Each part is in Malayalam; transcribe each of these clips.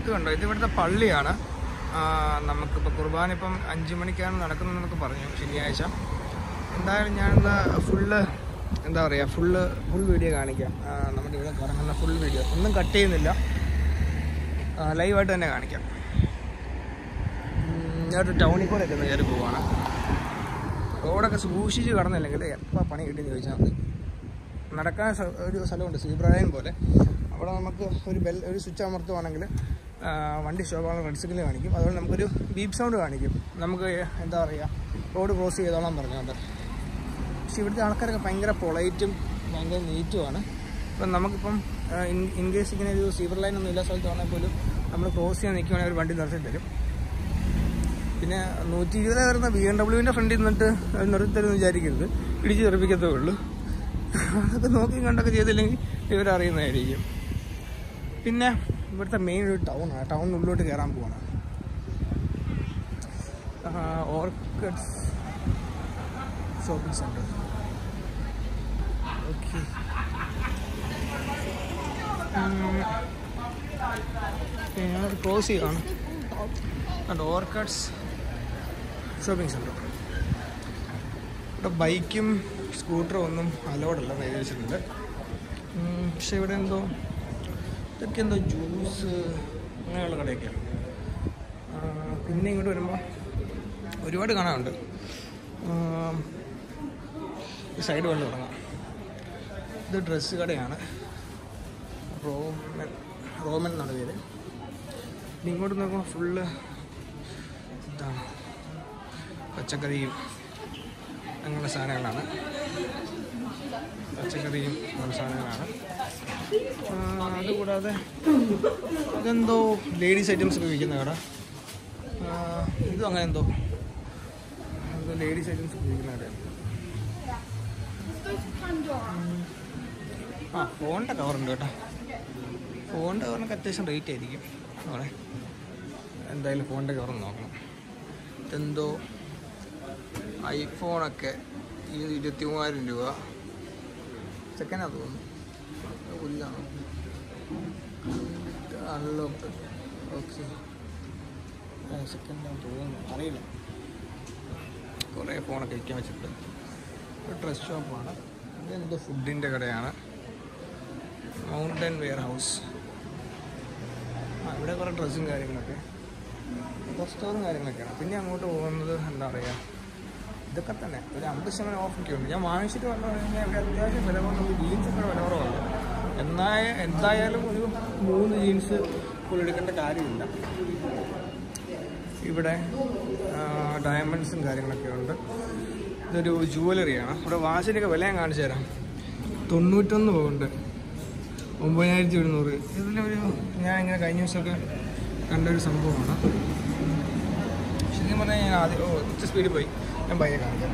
ഇത് കണ്ടോ ഇത് ഇവിടുത്തെ പള്ളിയാണ് ആ, നമുക്കിപ്പോൾ കുർബാന ഇപ്പം അഞ്ച് മണിക്കാണ് നടക്കുന്നതെന്നൊക്കെ പറഞ്ഞു ശനിയാഴ്ച എന്തായാലും ഞാനെന്താ ഫുള്ള് എന്താ പറയുക ഫുള്ള് ഫുൾ വീഡിയോ കാണിക്കാം ആ, നമ്മുടെ ഇവിടെ കറങ്ങുന്ന ഫുൾ വീഡിയോ ഒന്നും കട്ട് ചെയ്യുന്നില്ല ലൈവായിട്ട് തന്നെ കാണിക്കാം ഉം, ഞാനൊരു ടൗണിൽ കൂടെ ഒക്കെ ഒന്ന് കയറി പോവാണ് റോഡൊക്കെ സൂക്ഷിച്ച് കടന്നില്ലെങ്കിൽ എപ്പോൾ പണി കിട്ടിയെന്ന് ചോദിച്ചാൽ മതി നടക്കാൻ സ- ഒരു സ്ഥലമുണ്ട് സീബ്രായൻ പോലെ അവിടെ നമുക്ക് ഒരു ബെൽ ഒരു സ്വിച്ച് അമർത്തുവാണെങ്കിൽ ആ, വണ്ടി ശോഭാളം റെഡ് സിഗ്നൽ കാണിക്കും അതുകൊണ്ട് നമുക്കൊരു ബീപ്പ് സൗണ്ട് കാണിക്കും നമുക്ക് എന്താ പറയുക റോഡ് ക്രോസ് ചെയ്തോളാൻ പറഞ്ഞുകൊണ്ട് പക്ഷെ ഇവിടുത്തെ ആൾക്കാരൊക്കെ ഭയങ്കര പൊളൈറ്റും ഭയങ്കര നീറ്റുമാണ് ഇപ്പം നമുക്കിപ്പം ഇൻ ഇൻ കേസ് ഇങ്ങനെ ഒരു സീബ്ര ലൈൻ ഒന്നും ഇല്ല സ്ഥലത്താണെങ്കിൽ പോലും നമ്മൾ ക്രോസ് ചെയ്യാൻ നിൽക്കുവാണെങ്കിൽ ഒരു വണ്ടി നിർത്തി തരും പിന്നെ നൂറ്റി ഇരുപത് വരുന്ന ബി എം ഡബ്ല്യുവിൻ്റെ ഫ്രണ്ടിൽ നിന്നിട്ട് നിർത്തി തരുമെന്ന് വിചാരിക്കരുത് ഇടിച്ച് തെറിപ്പിക്കത്തേ ഉള്ളൂ അതൊക്കെ നോക്കി കണ്ടൊക്കെ ചെയ്തില്ലെങ്കിൽ ഇവരറിയുന്നതായിരിക്കും പിന്നെ ഇവിടുത്തെ മെയിൻ ഒരു ടൗണാണ് ടൗണിനുള്ളിലോട്ട് കയറാൻ പോവാണ് ഓർക്കിഡ്സ് ഷോപ്പിംഗ് സെൻറ്റർ ഓക്കെ ഞാനത് ക്ലോസ് ചെയ്യുകയാണ് കണ്ടോ ഓർക്കിഡ്സ് ഷോപ്പിംഗ് സെൻറ്റർ ഇവിടെ ബൈക്കും സ്കൂട്ടറും ഒന്നും അലോഡല്ല എഴുതിച്ചിട്ടുണ്ട് പക്ഷെ ഇവിടെ എന്തോ ഇതൊക്കെ എന്തോ ജ്യൂസ് അങ്ങനെയുള്ള കടയൊക്കെയാണ് ആ, പിന്നെ ഇങ്ങോട്ട് വരുമ്പോൾ ഒരുപാട് കാണാനുണ്ട് ആ, ഈ സൈഡ് വെള്ളം തുടങ്ങാം ഇത് ഡ്രസ്സ് കടയാണ് റോമൻ റോമൻ എന്നാണ് പേര് ഇനി ഇങ്ങോട്ട് നോക്കുമ്പോൾ ഫുള്ള് ഇതാണ് പച്ചക്കറിയും അങ്ങനെയുള്ള സാധനങ്ങളാണ് പച്ചക്കറിയും അങ്ങനെയുള്ള സാധനങ്ങളാണ് ആ, അതുകൂടാതെ ഇതെന്തോ ലേഡീസ് ഐറ്റംസ് ഒക്കെ വിൽക്കുന്ന കട ആ, ഇതും അങ്ങനെ എന്തോ എന്തോ ലേഡീസ് ഐറ്റംസ് ഒക്കെ വിൽക്കുന്ന കടയാണ് ആ ഫോണിൻ്റെ കവറുണ്ട് കേട്ടോ ഫോണിൻ്റെ കവറിനൊക്കെ അത്യാവശ്യം റേറ്റ് ആയിരിക്കും അവിടെ എന്തായാലും ഫോണിൻ്റെ കവർ നോക്കണം ഇതെന്തോ ഐഫോണൊക്കെ ഈ ഇരുപത്തി മൂവായിരം രൂപ സെക്കൻഡാണ് തോന്നുന്നു അത് പുതിയതാണോ അൺലോക്ക് ഓക്കെ സെക്കൻഡാണ് തോന്നുന്നു അറിയില്ല കുറേ ഫോണൊക്കെ വിൽക്കാൻ വെച്ചിട്ടുണ്ട് ഒരു ഡ്രസ് ഷോപ്പാണ് ഇതെന്തോ ഫുഡിൻ്റെ കടയാണ് മൗണ്ടൻ വെയർ ഹൗസ് ആ ഇവിടെ കുറേ ഡ്രസ്സും കാര്യങ്ങളൊക്കെ സ്റ്റോറും കാര്യങ്ങളൊക്കെയാണ് പിന്നെ അങ്ങോട്ട് പോകുന്നത് എന്താ പറയുക ഇതൊക്കെ തന്നെ ഒരു അമ്പത് ശതമാനം ഓഫൊക്കെ ഉണ്ട് ഞാൻ വാങ്ങിച്ചിട്ട് വന്നു കഴിഞ്ഞാൽ ഇവിടെ അത്യാവശ്യം വില കുറവ് ജീൻസൊക്കെ വില കുറവാണ് എന്നാൽ എന്തായാലും ഒരു മൂന്ന് ജീൻസ് ഫുൾ എടുക്കേണ്ട കാര്യമില്ല ഇവിടെ ഡയമണ്ട്സും കാര്യങ്ങളൊക്കെ ഉണ്ട് ഇതൊരു ജുവലറിയാണ് ഇവിടെ വാച്ചിൻ്റെയൊക്കെ വില ഞാൻ കാണിച്ചു തരാം തൊണ്ണൂറ്റൊന്ന് പൗണ്ട് ഒമ്പതിനായിരത്തി എഴുന്നൂറ് ഇതിലൊരു ഞാൻ ഇങ്ങനെ കഴിഞ്ഞ ദിവസമൊക്കെ കണ്ടൊരു സംഭവമാണ് ശരിക്കും പറഞ്ഞാൽ ഞാൻ ആദ്യം ഓ ഉച്ച സ്പീഡിൽ പോയി ഞാൻ പയ്യെ കാണിക്കാം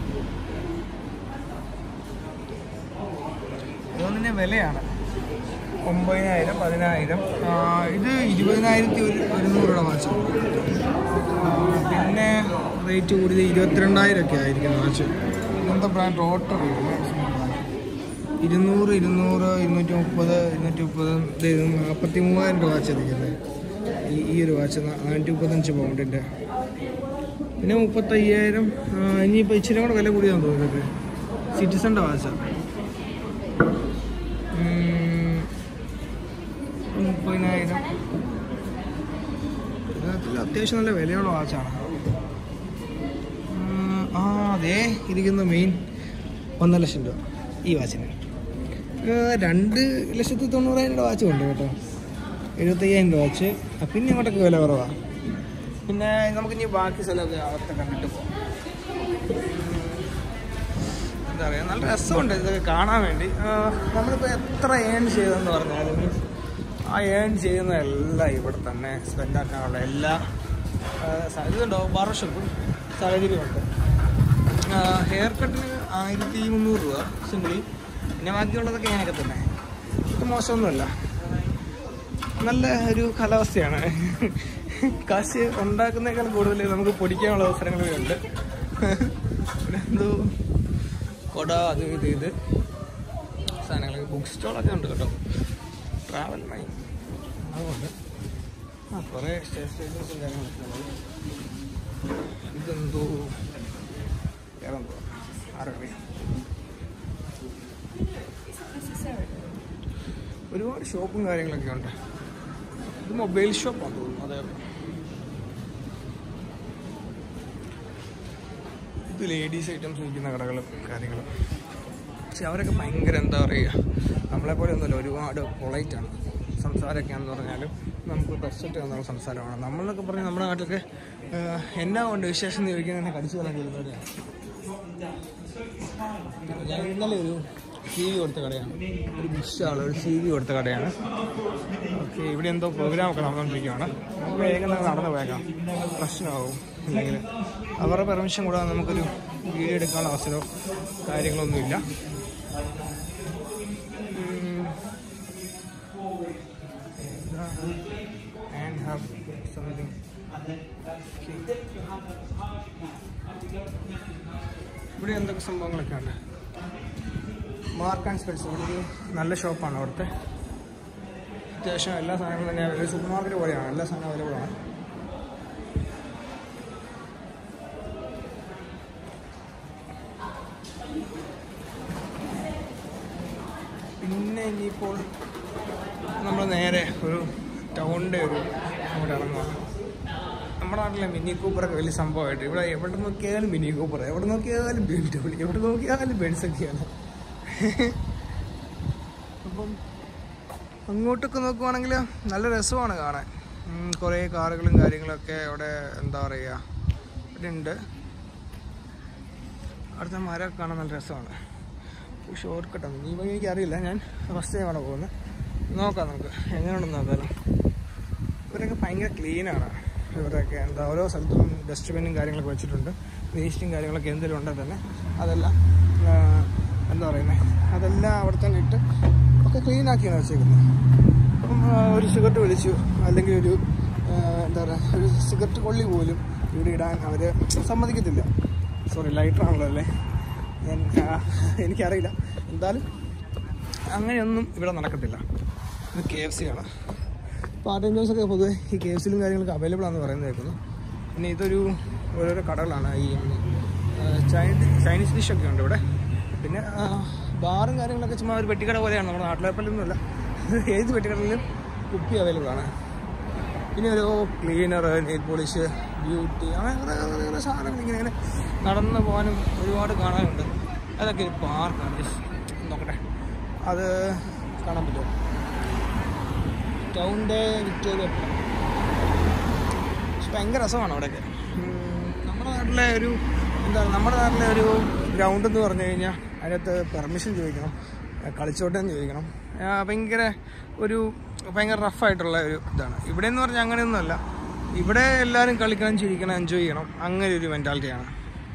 ഇതൊന്നിൻ്റെ വിലയാണ് ഒമ്പതിനായിരം പതിനായിരം ആ, ഇത് ഇരുപതിനായിരത്തി ഒരു ഒരുന്നൂറ് രൂപ വാച്ച് പിന്നെ റേറ്റ് കൂടിയത് ഇരുപത്തിരണ്ടായിരം ഒക്കെ ആയിരിക്കും വാച്ച് ഇങ്ങനത്തെ ബ്രാൻഡ് റോട്ടറി ഇരുന്നൂറ് ഇരുന്നൂറ് ഇരുന്നൂറ്റി മുപ്പത് ഇരുന്നൂറ്റി മുപ്പത് ഇത് നാൽപ്പത്തി മൂവായിരം രൂപ വാച്ച് ഇരിക്കുന്നത് ഈ ഈ ഒരു വാച്ച് നാനൂറ്റി മുപ്പത്തഞ്ച് പൗണ്ടിൻ്റെ പിന്നെ മുപ്പത്തയ്യായിരം ആ, ഇനിയിപ്പോൾ ഇച്ചിരി കൂടെ വില കൂടിയാന്ന് തോന്നുന്നത് സിറ്റിസൻ്റെ വാച്ചാണ് മുപ്പതിനായിരം ഇതിനകത്ത് അത്യാവശ്യം നല്ല വിലയുള്ള വാച്ചാണ് ഉം, ആ അതേ ഇരിക്കുന്ന മെയിൻ ഒന്നര ലക്ഷം രൂപ ഈ വാച്ചിന് ആ, രണ്ട് ലക്ഷത്തി തൊണ്ണൂറായിരം രൂപ വാച്ച് ഉണ്ട് കേട്ടോ എഴുപത്തയ്യായിരം രൂപ വാച്ച് ആ, പിന്നെ ഇങ്ങോട്ടൊക്കെ വില കുറവാണ് പിന്നെ നമുക്ക് ഇനി ബാക്കി സ്ഥലമൊക്കെ അവിടുത്തെ കണ്ടിട്ട് പോകാം എന്താ പറയുക നല്ല രസമുണ്ട് ഇതൊക്കെ കാണാൻ വേണ്ടി ആ, നമ്മളിപ്പോൾ എത്ര ഏൺ ചെയ്തെന്ന് പറഞ്ഞാലും ആ ഏൺ ചെയ്യുന്നതെല്ലാം ഇവിടെ തന്നെ സ്പെൻഡ് ആക്കാനുള്ള എല്ലാ ആ, സ- ഇതുണ്ടോ ബാർബർ ഷോപ്പ് സാഹചര്യമുണ്ട് ഹെയർ കട്ടിന് ആയിരത്തി മുന്നൂറ് രൂപ സിംഗിളി പിന്നെ ബാക്കിയുള്ളതൊക്കെ ഞാനൊക്കെ തന്നെ ഇത് മോശമൊന്നുമല്ല നല്ല ഒരു കാലാവസ്ഥയാണ് കാശ് ഉണ്ടാക്കുന്നേക്കാൾ കൂടുതൽ നമുക്ക് പൊടിക്കാനുള്ള അവസരങ്ങളൊക്കെ ഉണ്ട് ഇവിടെ എന്തോ കൊട അത് ഇത് ഇത് സാധനങ്ങളൊക്കെ ബുക്ക് സ്റ്റോളൊക്കെ ഉണ്ട് കേട്ടോ ട്രാവൽ മൈ അതുകൊണ്ട് ആ കുറേ സ്റ്റേഷൻസും കാര്യങ്ങളൊക്കെ ഉണ്ട് ഇതെന്തോ വേറെ എന്തോ ആരറിയാം ഒരുപാട് ഷോപ്പും കാര്യങ്ങളൊക്കെ ഉണ്ട് ഇത് മൊബൈൽ ഷോപ്പാണ് തോന്നുന്നു അതെ ഇത് ലേഡീസ് ഐറ്റംസ് വിൽക്കുന്ന കടകളും കാര്യങ്ങളും പക്ഷെ അവരൊക്കെ ഭയങ്കര എന്താ പറയുക നമ്മളെപ്പോലെ ഒന്നുമല്ല ഒരുപാട് പൊളൈറ്റാണ് സംസാരമൊക്കെയാണെന്ന് പറഞ്ഞാലും നമുക്ക് റെസ്പെക്റ്റ് തന്നുള്ള സംസാരമാണ് നമ്മളൊക്കെ പറഞ്ഞാൽ നമ്മുടെ നാട്ടിലൊക്കെ ആഹ്, എന്നാ കൊണ്ട് വിശേഷം എന്ന് ചോദിക്കുന്നതിനെ കടിച്ചു കളയാൻ ചെല്ലുന്നവരെയാണ് ഞാൻ ഇന്നലെ ഒരു സി വി കൊടുത്ത കടയാണ് ഒരു ബുഷാള് ഒരു സി വി കൊടുത്ത കടയാണ് ഓക്കെ ഇവിടെ എന്തോ പ്രോഗ്രാം ഒക്കെ നടന്നുകൊണ്ടിരിക്കുകയാണ് നമുക്ക് വേഗം തന്നെ നടന്നു പോയേക്കാം പ്രശ്നമാവും അല്ലെങ്കിൽ അവരുടെ പെർമിഷൻ കൂടാതെ നമുക്കൊരു വീഡിയോ എടുക്കാനുള്ള അവസരമോ കാര്യങ്ങളൊന്നുമില്ല ഉം. ഇതാ, and have something. Okay. ഇവിടെ എന്തൊക്കെ സംഭവങ്ങളൊക്കെ ഉണ്ട് മാർക്ക് ആൻഡ് സ്പെൽസ് ഇവിടെ ഒരു നല്ല ഷോപ്പാണ് അവിടുത്തെ അത്യാവശ്യം എല്ലാ സാധനങ്ങളും തന്നെ ഒരു സൂപ്പർ മാർക്കറ്റ് പോലെയാണ് എല്ലാ സാധനവും അവൈലബിൾ ആണ് പിന്നെ ഇനിയിപ്പോൾ നമ്മൾ നേരെ ഒരു ടൗണിൻ്റെ ഒരു അങ്ങോട്ട് ഇറങ്ങുക നമ്മുടെ നാട്ടിലെ മിനി കൂപ്പറൊക്കെ വലിയ സംഭവമായിട്ട് ഇവിടെ എവിടെ നോക്കിയാലും മിനി കൂപ്പർ എവിടെ നോക്കിയാലും ബി ഡബ്ല്യു എവിടെ നോക്കിയാലും ബെൻസൊക്കെയാണ് അപ്പം അങ്ങോട്ടൊക്കെ നോക്കുവാണെങ്കിൽ നല്ല രസമാണ് കാണാൻ ഉം, കുറേ കാറുകളും കാര്യങ്ങളൊക്കെ അവിടെ എന്താ പറയുക ഇവിടെ ഉണ്ട് അടുത്ത മരമൊക്കെ കാണാൻ നല്ല രസമാണ് ഷോർട്ട് കട്ടാണ് ഈ വഴി എനിക്കറിയില്ല ഞാൻ ഫസ്റ്റ് ടൈമാണ് പോകുന്നത് നോക്കാം നമുക്ക് എങ്ങനെയുണ്ടെന്ന് നോക്കാമല്ലോ ഇവരൊക്കെ ഭയങ്കര ക്ലീനാണ് ഇവരൊക്കെ എന്താ ഓരോ സ്ഥലത്തും ഡസ്റ്റ്ബിന്നും കാര്യങ്ങളൊക്കെ വെച്ചിട്ടുണ്ട് വേസ്റ്റും കാര്യങ്ങളൊക്കെ എന്തെങ്കിലും ഉണ്ടെങ്കിൽ തന്നെ അതെല്ലാം ആ, എന്താ പറയുന്നത് അതെല്ലാം അവിടെ തന്നെ ഇട്ട് ഒക്കെ ക്ലീൻ ആക്കിയാണ് വെച്ചേക്കുന്നത് അപ്പം ആ, ഒരു സിഗരറ്റ് വലിച്ചു അല്ലെങ്കിൽ ഒരു ആ, എന്താ പറയുക ഒരു സിഗരറ്റ് കൊള്ളി പോലും ഇവിടെ ഇടാൻ അവർ സമ്മതിക്കത്തില്ല സോറി ലൈറ്ററാണല്ലോ അല്ലേ ഞാൻ ആ, എനിക്കറിയില്ല എന്തായാലും അങ്ങനെയൊന്നും ഇവിടെ നടക്കത്തില്ല ഇത് കെ എഫ് സി ആണ് പാർട്ട് ടൈം ജോബ്സൊക്കെ പൊതുവെ ഈ കെ എഫ് സിയിലും കാര്യങ്ങളൊക്കെ അവൈലബിൾ ആണെന്ന് പറയുന്നത് കേൾക്കുന്നു പിന്നെ ഇതൊരു ഓരോരോ കടകളാണ് ഈ ആ, ചൈനീസ് ചൈനീസ് ഡിഷൊക്കെ ഉണ്ട് ഇവിടെ പിന്നെ ആ, ബാറും കാര്യങ്ങളൊക്കെ ചുമ്മാ ഒരു പെട്ടിക്കട പോലെയാണ് നമ്മുടെ നാട്ടിലെ പോലെയൊന്നുമല്ല ഏത് പെട്ടിക്കടയിലും കുപ്പി അവൈലബിൾ ആണ് പിന്നെ ഒരു ക്ലീനർ നെയിൽ പോളിഷ് ബ്യൂട്ടി അങ്ങനെ കുറേ കുറേ കുറേ സാധനങ്ങൾ ഇങ്ങനെ ഇങ്ങനെ നടന്നു പോകാനും ഒരുപാട് കാണാനുണ്ട് അതൊക്കെ ഒരു പാർക്കാണ് ജസ്റ്റ് നോക്കട്ടെ അത് കാണാൻ പറ്റുമോ ടൗണിൻ്റെ വിക്ടോറിയ പക്ഷെ ഭയങ്കര രസമാണ് അവിടെയൊക്കെ ഉം, നമ്മുടെ നാട്ടിലെ ഒരു എന്താ നമ്മുടെ നാട്ടിലെ ഒരു ഗ്രൗണ്ട് എന്ന് പറഞ്ഞു കഴിഞ്ഞാൽ അതിനകത്ത് പെർമിഷൻ ചോദിക്കണം ആ, കളിച്ചോട്ടെ എന്ന് ചോദിക്കണം ആ, ഭയങ്കര ഒരു ഭയങ്കര റഫായിട്ടുള്ള ഒരു ഇതാണ് ഇവിടെ എന്ന് പറഞ്ഞാൽ അങ്ങനെയൊന്നുമല്ല ഇവിടെ എല്ലാവരും കളിക്കണം ചിരിക്കണം എൻജോയ് ചെയ്യണം അങ്ങനെ ഒരു മെൻറ്റാലിറ്റിയാണ്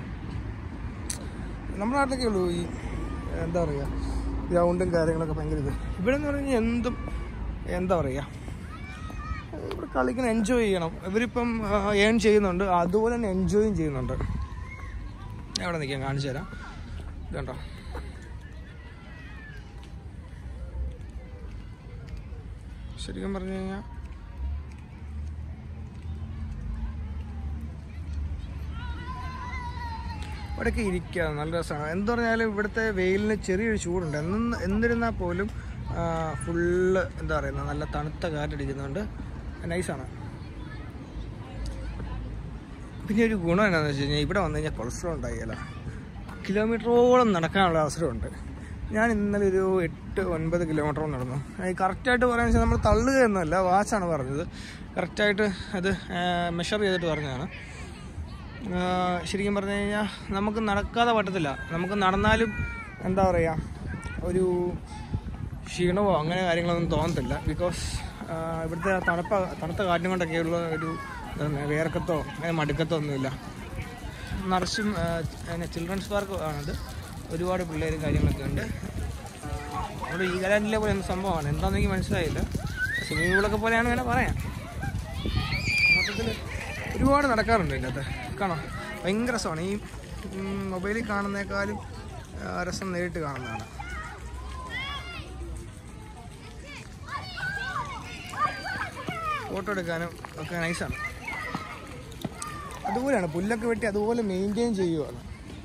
നമ്മുടെ നാട്ടിലൊക്കെ ഉള്ളൂ ഈ എന്താ പറയുക ഗ്രൗണ്ടും കാര്യങ്ങളൊക്കെ ഭയങ്കര ഇത് ഇവിടെ എന്ന് പറഞ്ഞു കഴിഞ്ഞാൽ എന്തും എന്താ പറയുക ഇവിടെ കളിക്കണം എൻജോയ് ചെയ്യണം ഇവരിപ്പം ഏൺ ചെയ്യുന്നുണ്ട് അതുപോലെ തന്നെ എൻജോയും ചെയ്യുന്നുണ്ട് എവിടെ നിൽക്കാം കാണിച്ചു തരാം ഇത് കണ്ടോ ശരിക്കും പറഞ്ഞു കഴിഞ്ഞാൽ ഇവിടെയൊക്കെ ഇരിക്കുക നല്ല രസമാണ് എന്ത് പറഞ്ഞാലും ഇവിടുത്തെ വെയിലിന് ചെറിയൊരു ചൂടുണ്ട് എന്ന് എന്നിരുന്നാൽ പോലും ഫുള്ള് എന്താ പറയുക നല്ല തണുത്ത കാറ്റടിക്കുന്നുണ്ട് നൈസാണ് പിന്നെ ഒരു ഗുണം എന്താണെന്ന് വെച്ച് കഴിഞ്ഞാൽ ഇവിടെ വന്നു കഴിഞ്ഞാൽ കൊളസ്ട്രോൾ ഉണ്ടായില്ല കിലോമീറ്ററോളം നടക്കാനുള്ള അവസരമുണ്ട് ഞാൻ ഇന്നലെ ഒരു എട്ട് ഒൻപത് കിലോമീറ്ററോളം നടന്നു കറക്റ്റായിട്ട് പറയാന്ന് വെച്ചാൽ നമ്മൾ തള്ളുകയൊന്നുമല്ല വാച്ചാണ് പറഞ്ഞത് കറക്റ്റായിട്ട് അത് മെഷർ ചെയ്തിട്ട് പറഞ്ഞതാണ് ആ, ശരിക്കും പറഞ്ഞു കഴിഞ്ഞാൽ നമുക്ക് നടക്കാതെ പറ്റത്തില്ല നമുക്ക് നടന്നാലും എന്താ പറയുക ഒരു ക്ഷീണമോ അങ്ങനെ കാര്യങ്ങളൊന്നും തോന്നത്തില്ല ബിക്കോസ് ഇവിടുത്തെ തണുപ്പ തണുത്ത കാറ്റും കൊണ്ടൊക്കെയുള്ള ഒരു എന്താണ് വേർക്കത്തോ അങ്ങനെ മടുക്കത്തോ ഒന്നുമില്ല നിറച്ചും ചിൽഡ്രൻസ് പാർക്ക് ആണത് ഒരുപാട് പിള്ളേരും കാര്യങ്ങളൊക്കെ ഉണ്ട് അവിടെ ഈ കലാൻഡിലെ പോലെ എന്ത് സംഭവമാണ് എന്താണെന്ന് എനിക്ക് മനസ്സിലായില്ല സ്വിമ്മിംഗ് പൂളൊക്കെ പോലെയാണ് ഇങ്ങനെ പറയാം മൊത്തത്തിൽ ഒരുപാട് നടക്കാറുണ്ട് ഇതിൻ്റെ അകത്ത് കാണാം ഭയങ്കര രസമാണ് ഈ ഉം, മൊബൈലിൽ കാണുന്നേക്കാളും ആ, രസം നേരിട്ട് കാണുന്നതാണ് ഫോട്ടോ എടുക്കാനും ഒക്കെ നൈസാണ് അതുപോലെയാണ് പുല്ലൊക്കെ വെട്ടി അതുപോലെ മെയിൻറ്റെയിൻ ചെയ്യുവാണ്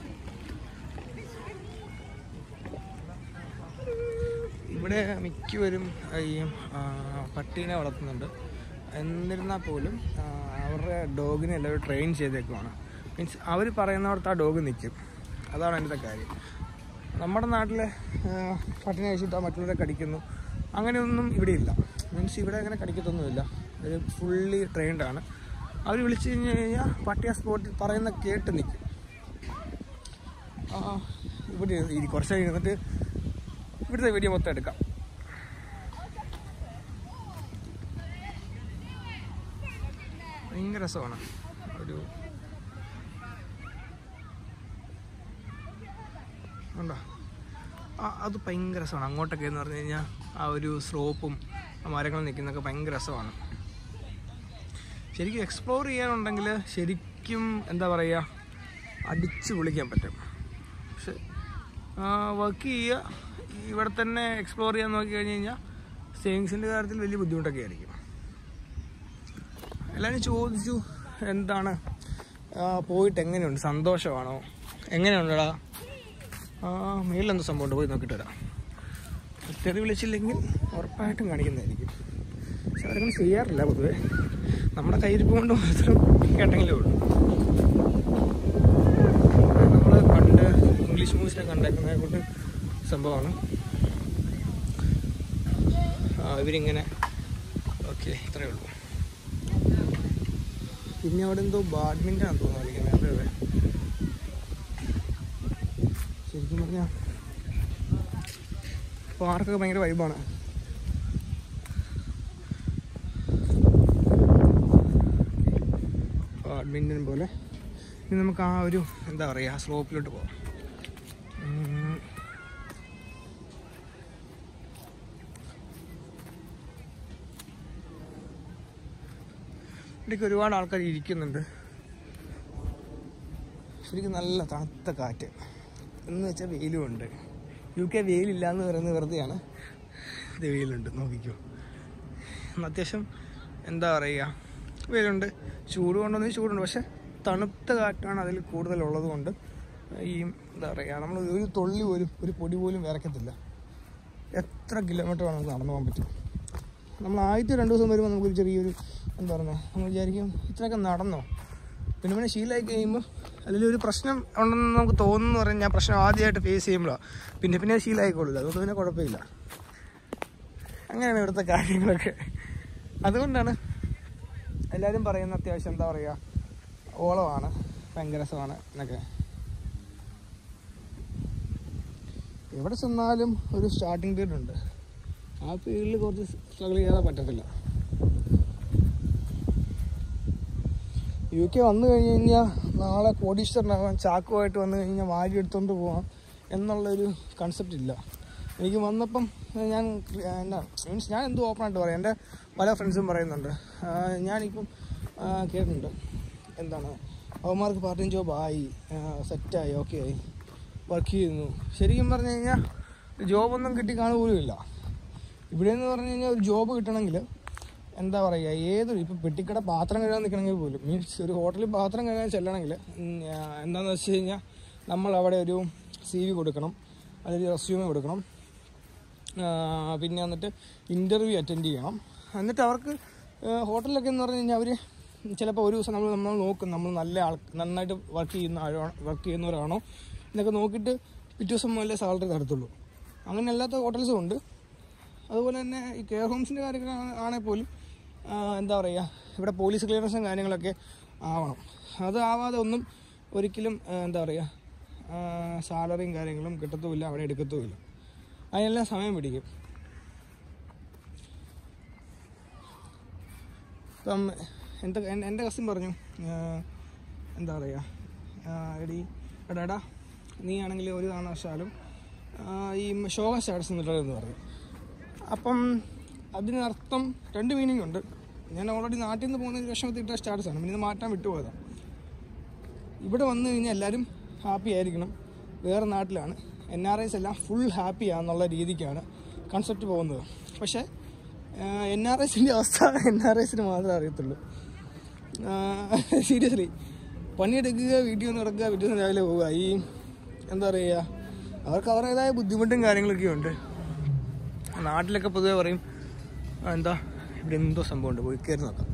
ഇവിടെ മിക്കവരും ഈ ആ, പട്ടീനെ വളർത്തുന്നുണ്ട് എന്നിരുന്നാൽ പോലും ആ, അവരുടെ ഡോഗിനെ എല്ലാവരും ട്രെയിൻ ചെയ്തേക്കുവാണ് മീൻസ് അവർ പറയുന്നിടത്ത് ആ ഡോഗ് നിൽക്കും അതാണ് എൻ്റെ കാര്യം നമ്മുടെ നാട്ടിലെ ആ, പട്ടിനെ കഴിച്ചിട്ട് മറ്റുള്ളവരെ കടിക്കുന്നു അങ്ങനെയൊന്നും ഇവിടെ ഇല്ല മീൻസ് ഇവിടെ അങ്ങനെ കടിക്കത്തൊന്നുമില്ല ഒരു ഫുള്ളി ട്രെയിൻഡ് ആണ് അവർ വിളിച്ചു കഴിഞ്ഞ് കഴിഞ്ഞാൽ പട്ടി ആ സ്പോട്ടിൽ പറയുന്ന കേട്ട് നിൽക്കും ആ, ഇവിടെ ഇരി കുറച്ച് ഇരുന്നിട്ട് ഇവിടുത്തെ വീഡിയോ മൊത്തം എടുക്കാം ഭയങ്കര രസമാണ് ഒരു ഉണ്ടോ ആ അത് ഭയങ്കര രസമാണ് അങ്ങോട്ടൊക്കെ എന്ന് പറഞ്ഞു കഴിഞ്ഞാൽ ആ ഒരു സ്ലോപ്പും ആ മരങ്ങൾ നിൽക്കുന്നതൊക്കെ ഭയങ്കര രസമാണ് ശരിക്കും എക്സ്പ്ലോർ ചെയ്യാനുണ്ടെങ്കിൽ ശരിക്കും എന്താ പറയുക അടിച്ച് പൊളിക്കാൻ പറ്റും പക്ഷെ വർക്ക് ചെയ്യുക ഇവിടെ തന്നെ എക്സ്പ്ലോർ ചെയ്യാൻ നോക്കി കഴിഞ്ഞ് കഴിഞ്ഞാൽ സേവിങ്സിൻ്റെ കാര്യത്തിൽ വലിയ ബുദ്ധിമുട്ടൊക്കെ ആയിരിക്കും എല്ലാവരും ചോദിച്ചു എന്താണ് ആ, പോയിട്ട് എങ്ങനെയുണ്ട് സന്തോഷമാണോ എങ്ങനെയുണ്ടടാ ആ മേലെന്തോ സംഭവമുണ്ട് പോയി നോക്കിയിട്ട് വരാം തെറി വിളിച്ചില്ലെങ്കിൽ ഉറപ്പായിട്ടും കാണിക്കുന്നതായിരിക്കും പക്ഷെ അവരങ്ങനെ ചെയ്യാറില്ല പൊതുവെ നമ്മുടെ കയ്യിരിപ്പ് കൊണ്ട് മാത്രം കേട്ടെങ്കിലേ ഉള്ളൂ നമ്മൾ പണ്ട് ഇംഗ്ലീഷ് മൂവീസിനെ കണ്ടേക്കുന്ന കൊണ്ട് സംഭവമാണ് ആ, ഇവരിങ്ങനെ ഓക്കെ ഇത്രയേ ഉള്ളൂ പിന്നെ അവിടെ എന്തോ ബാഡ്മിൻ്റൺ ആണെന്ന് തോന്നുന്നു കളിക്കുന്നത് അതെ അതെ ശരിക്കും പറഞ്ഞാൽ പാർക്കൊക്കെ ഭയങ്കര വൈബാണ് ബാഡ്മിൻ്റൺ പോലെ ഇനി നമുക്ക് ആ ഒരു എന്താ പറയുക സ്ലോപ്പിലോട്ട് പോകാം ഉം. ഇവിടേക്ക് ഒരുപാട് ആൾക്കാർ ഇരിക്കുന്നുണ്ട് ശരിക്കും നല്ല തണുത്ത കാറ്റ് എന്ന് വെച്ചാൽ വെയിലും ഉണ്ട് യു കെ വെയിലില്ല എന്ന് പറയുന്നത് വെറുതെയാണ് ഇത് വെയിലുണ്ട് നോക്കിക്കോ ഇന്ന് അത്യാവശ്യം എന്താ പറയുക വെയിലുണ്ട് ചൂട് കൊണ്ടൊന്നും ചൂടുണ്ട് പക്ഷെ തണുത്ത കാറ്റാണ് അതിൽ കൂടുതലുള്ളത് കൊണ്ട് ഈ എന്താ പറയുക നമ്മൾ ഒരു തൊള്ളി പോലും ഒരു പൊടി പോലും വിറക്കത്തില്ല എത്ര കിലോമീറ്റർ വേണമെങ്കിൽ നടന്നു പോകാൻ പറ്റും നമ്മൾ ആദ്യത്തെ രണ്ട് ദിവസം വരുമ്പോൾ നമുക്കൊരു ചെറിയൊരു എന്താ പറയുക നമ്മൾ വിചാരിക്കും ഇത്രയൊക്കെ നടന്നോ പിന്നെ പിന്നെ ശീലമായി കഴിയുമ്പോൾ അതിൽ ഒരു പ്രശ്നം ഉണ്ടെന്ന് നമുക്ക് തോന്നുന്നു പറഞ്ഞാൽ ഞാൻ പ്രശ്നം ആദ്യമായിട്ട് ഫേസ് ചെയ്യുമ്പോഴാണ് പിന്നെ പിന്നെ അത് ശീലമായിക്കോളില്ല അതുകൊണ്ട് പിന്നെ കുഴപ്പമില്ല അങ്ങനെയാണ് ഇവിടുത്തെ കാര്യങ്ങളൊക്കെ അതുകൊണ്ടാണ് എല്ലാവരും പറയുന്ന അത്യാവശ്യം എന്താ പറയുക ഓളമാണ് ഭയങ്കര രസമാണ് എന്നൊക്കെ എവിടെ ചെന്നാലും ഒരു സ്റ്റാർട്ടിങ് പീരീഡ് ഉണ്ട് ആ പീരീഡിൽ കുറച്ച് സ്ട്രഗിൾ ചെയ്യാതെ പറ്റത്തില്ല യു കെ വന്നു കഴിഞ്ഞ് കഴിഞ്ഞാൽ നാളെ കോടീശ്വരനാകാൻ ചാക്കുമായിട്ട് വന്നു കഴിഞ്ഞാൽ വാരി എടുത്തുകൊണ്ട് പോകാം എന്നുള്ളൊരു കൺസെപ്റ്റ് ഇല്ല എനിക്ക് വന്നപ്പം ഞാൻ എന്താ മീൻസ് ഞാൻ എന്തോ ഓപ്പണായിട്ട് പറയാം എൻ്റെ പല ഫ്രണ്ട്സും പറയുന്നുണ്ട് ആ, ഞാനിപ്പം ആ, കേട്ടിട്ടുണ്ട് എന്താണ് അവന്മാർക്ക് പാർട്ട് ടൈം ജോബ് ആയി സെറ്റായി ഓക്കെ ആയി വർക്ക് ചെയ്യുന്നു ശരിക്കും പറഞ്ഞു കഴിഞ്ഞാൽ ജോബൊന്നും കിട്ടി കാണുക പോലും ഇല്ല ഇവിടെ എന്ന് പറഞ്ഞു കഴിഞ്ഞാൽ ഒരു ജോബ് കിട്ടണമെങ്കിൽ എന്താ പറയുക ഏതൊരു ഇപ്പം പെട്ടിക്കട പാത്രം കഴുകാൻ നിൽക്കണമെങ്കിൽ പോലും മീൻസ് ഒരു ഹോട്ടലിൽ പാത്രം കഴുകാൻ ചെല്ലണമെങ്കിൽ ഉം, ആ, എന്താണെന്ന് വെച്ച് കഴിഞ്ഞാൽ നമ്മൾ അവിടെ ഒരു സി വി കൊടുക്കണം അതൊരു റെസ്യൂമ് കൊടുക്കണം ആ, പിന്നെ വന്നിട്ട് ഇൻ്റർവ്യൂ അറ്റൻഡ് ചെയ്യണം എന്നിട്ട് അവർക്ക് ആ, ഹോട്ടലിലൊക്കെ എന്ന് പറഞ്ഞു കഴിഞ്ഞാൽ അവർ ചിലപ്പോൾ ഒരു ദിവസം നമ്മൾ നമ്മൾ നോക്കും നമ്മൾ നല്ല ആൾ നന്നായിട്ട് വർക്ക് ചെയ്യുന്ന ആളാണോ വർക്ക് ചെയ്യുന്നവരാണോ എന്നൊക്കെ നോക്കിയിട്ട് പിറ്റേ ദിവസം മുതലേ സാലറി തരത്തുള്ളൂ അങ്ങനെ അല്ലാത്ത ഹോട്ടൽസും ഉണ്ട് അതുപോലെ തന്നെ ഈ കെയർ ഹോംസിൻ്റെ കാര്യങ്ങൾ ആണെങ്കിൽ പോലും ആ, എന്താ പറയുക ഇവിടെ പോലീസ് ക്ലിയറൻസും കാര്യങ്ങളൊക്കെ ആവണം അത് ആവാതെ ഒന്നും ഒരിക്കലും ആ, എന്താ പറയുക സാലറിയും കാര്യങ്ങളും കിട്ടത്തുമില്ല അവിടെ എടുക്കത്തുമില്ല അതിനെല്ലാം സമയം പിടിക്കും ഇപ്പം എൻ്റെ എൻ്റെ- എൻ്റെ കസിൻ പറഞ്ഞു ആ, എന്താ പറയുക ആ, എടി എടാ എടാ നീ ആണെങ്കിൽ ഒരു കാരണവശാലും ആ, ഈ ശോക സ്റ്റാറ്റസ് എന്നിട്ടെന്ന് പറഞ്ഞു അപ്പം അതിനർത്ഥം രണ്ട് മീനിങ് ഉണ്ട് ഞാൻ ഓൾറെഡി നാട്ടിൽ നിന്ന് പോകുന്ന വിഷമത്തിൽ ഇട്ട സ്റ്റാറ്റസാണ് പിന്നെ ഇത് മാറ്റാൻ വിട്ടുപോയതാണ് ഇവിടെ വന്നു കഴിഞ്ഞാൽ എല്ലാവരും ഹാപ്പി ആയിരിക്കണം വേറെ നാട്ടിലാണ് എൻ ആർ ഐസ് എല്ലാം ഫുൾ ഹാപ്പി ആണെന്നുള്ള രീതിക്കാണ് കൺസെപ്റ്റ് പോകുന്നത് പക്ഷേ എൻ ആർ എസിൻ്റെ അവസ്ഥ എൻ ആർ എസിന് മാത്രമേ അറിയത്തുള്ളൂ സീരിയസ്ലി പണിയെടുക്കുക വീട്ടിൽ വന്ന് നടക്കുക വീട്ടിൽ നിന്ന് രാവിലെ പോവുക ഈ എന്താ പറയുക അവർക്ക് അവരുടേതായ ബുദ്ധിമുട്ടും കാര്യങ്ങളൊക്കെ ഉണ്ട് നാട്ടിലൊക്കെ പൊതുവെ പറയും "ആ, എന്താ ഇവിടെ എന്തോ സംഭവമുണ്ട് പോയി കയറി നോക്കാം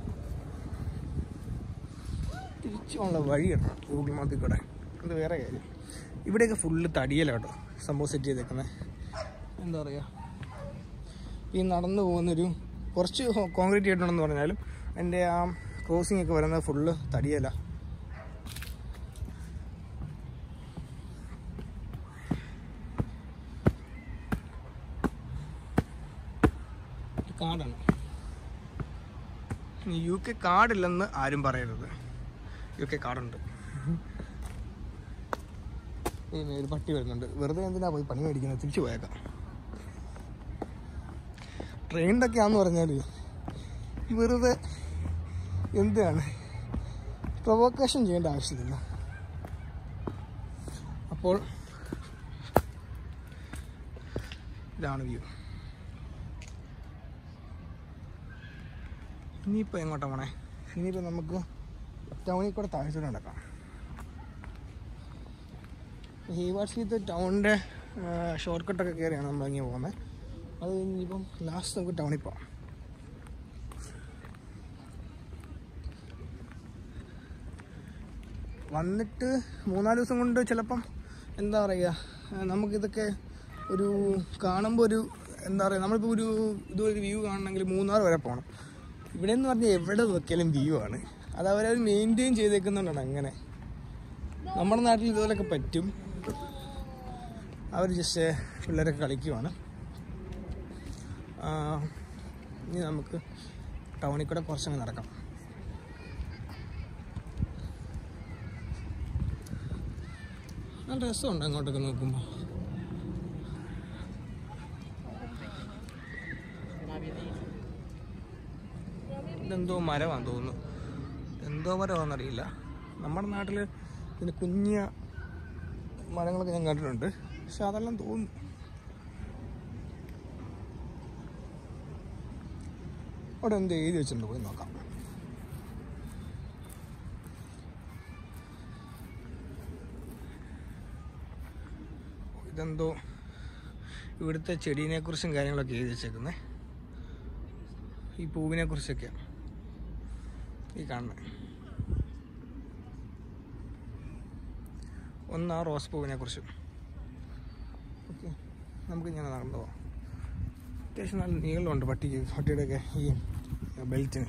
തിരിച്ചുള്ള വഴിയാണ് ഗൂഗിൾ മാപ്പിൽ കൂടെ അത് വേറെ കാര്യം ഇവിടെയൊക്കെ ഫുള്ള് തടിയലാണ് കേട്ടോ സംഭവം സെറ്റ് ചെയ്തേക്കുന്നത് എന്താ പറയുക ഈ നടന്നു പോകുന്നൊരു കുറച്ച് കോൺക്രീറ്റ് ചെയ്തിട്ടുണ്ടെന്ന് പറഞ്ഞാലും എൻ്റെ ആ ക്രോസിംഗ് ഒക്കെ വരുന്നത് ഫുള്ള് തടിയല ഇത് കാടാണ് യു കെ കാടില്ലെന്ന് ആരും പറയരുത് യു കെ കാടുണ്ട് ഈ ഒരു പട്ടി വരുന്നുണ്ട് വെറുതെ എന്തിനാ പോയി പണി മേടിക്കുന്നത് തിരിച്ചു പോയേക്കാം ട്രെയിനിലൊക്കെ ആന്ന് പറഞ്ഞാൽ വെറുതെ എന്താണ് പ്രൊവോക്കേഷൻ ചെയ്യേണ്ട ആവശ്യമില്ല അപ്പോൾ ഇതാണ് വ്യൂ ഇനിയിപ്പോൾ എങ്ങോട്ടാ പോണേ ഇനിയിപ്പോൾ നമുക്ക് ടൗണിൽ കൂടെ താഴ്ച നടക്കാം ഹീവാട്സിലത്തെ ടൗണിൻ്റെ ഷോർട്ട് കട്ടൊക്കെ കയറിയാണ് നമ്മൾ ഇങ്ങനെ പോകുന്നത് അത് കഴിഞ്ഞിപ്പം ലാസ്റ്റ് നമുക്ക് ടൗണിൽ പോകാം വന്നിട്ട് മൂന്നാല് ദിവസം കൊണ്ട് ചിലപ്പം എന്താ പറയുക ആ, നമുക്കിതൊക്കെ ഒരു കാണുമ്പോൾ ഒരു എന്താ പറയുക നമ്മളിപ്പോൾ ഒരു ഇതുപോലെ വ്യൂ കാണണമെങ്കിൽ മൂന്നാർ വരെ പോകണം ഇവിടെ എന്ന് പറഞ്ഞാൽ എവിടെ നോക്കിയാലും വ്യൂ ആണ് അത് അവരത് മെയിൻറ്റെയിൻ ചെയ്തേക്കുന്നുണ്ടാണ് അങ്ങനെ നമ്മുടെ നാട്ടിൽ ഇതുപോലൊക്കെ പറ്റും അവർ ജസ്റ്റ് പിള്ളേരൊക്കെ കളിക്കുവാണ് ആ, ഇനി നമുക്ക് ടൗണിൽ കൂടെ കുറച്ചങ്ങ് നടക്കാം നല്ല രസമുണ്ട് അങ്ങോട്ടൊക്കെ നോക്കുമ്പോൾ ഇതെന്തോ മരമാണെന്ന് തോന്നുന്നു എന്തോ മരമാണെന്നറിയില്ല നമ്മുടെ നാട്ടിൽ ഇതിന് കുഞ്ഞ മരങ്ങളൊക്കെ ഞാൻ കണ്ടിട്ടുണ്ട് പക്ഷെ അതെല്ലാം തോന്നുന്നു അവിടെ എന്ത് എഴുതി വെച്ചിട്ടുണ്ട് പോയി നോക്കാം ഇതെന്തോ ഇവിടുത്തെ ചെടീനെ കുറിച്ചും കാര്യങ്ങളൊക്കെ എഴുതി വെച്ചേക്കുന്നത് ഈ പൂവിനെ കുറിച്ചൊക്കെയാണ് ഈ കാണുന്നത് ഒന്ന് ആ റോസ് പൂവിനെ കുറിച്ചും ഓക്കെ നമുക്ക് ഇങ്ങനെ നടന്നു പോവാം അത്യാവശ്യം നല്ല നീളമുണ്ട് പട്ടിക്ക് പട്ടിയുടെയൊക്കെ ഈ ബെൽറ്റിന്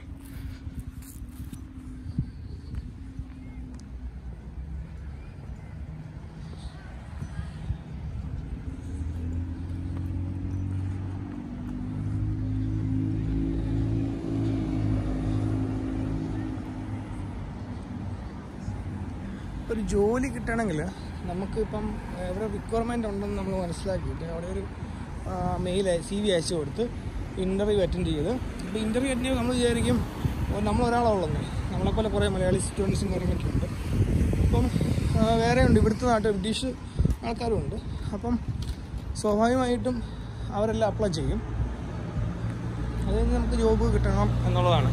ഒരു ജോലി കിട്ടണമെങ്കിൽ നമുക്കിപ്പം എവിടെ റിക്വയർമെൻ്റ് ഉണ്ടെന്ന് നമ്മൾ മനസ്സിലാക്കിയിട്ട് അവിടെ ഒരു മെയിൽ സി വി അയച്ചു കൊടുത്ത് ഇൻ്റർവ്യൂ അറ്റൻഡ് ചെയ്ത് ഇപ്പോൾ ഇൻ്റർവ്യൂ അറ്റൻഡ് ചെയ്ത് നമ്മൾ വിചാരിക്കും ഓ, നമ്മൾ ഒരാളുള്ളത് നമ്മളെപ്പോലെ കുറേ മലയാളി സ്റ്റുഡൻസും കാര്യങ്ങളൊക്കെ ഉണ്ട് അപ്പം ആ, വേറെ ഉണ്ട് ഇവിടുത്തെ നാട്ടിൽ ബ്രിട്ടീഷ് ആൾക്കാരും ഉണ്ട് അപ്പം സ്വാഭാവികമായിട്ടും അവരെല്ലാം അപ്ലൈ ചെയ്യും അത് കഴിഞ്ഞ് നമുക്ക് ജോബ് കിട്ടണം എന്നുള്ളതാണ്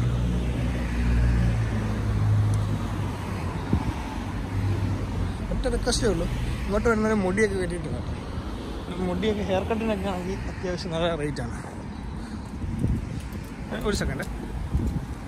ഒറ്റ റിക്വസ്റ്റേ ഉള്ളൂ ഇങ്ങോട്ട് വരുന്നവരെ മുടിയൊക്കെ കെട്ടിയിട്ട് കേട്ടോ മുടിയൊക്കെ ഹെയർ കട്ടിനൊക്കെ ആണെങ്കിൽ അത്യാവശ്യം നല്ല റേറ്റാണ് ഒരു സെക്കൻഡ്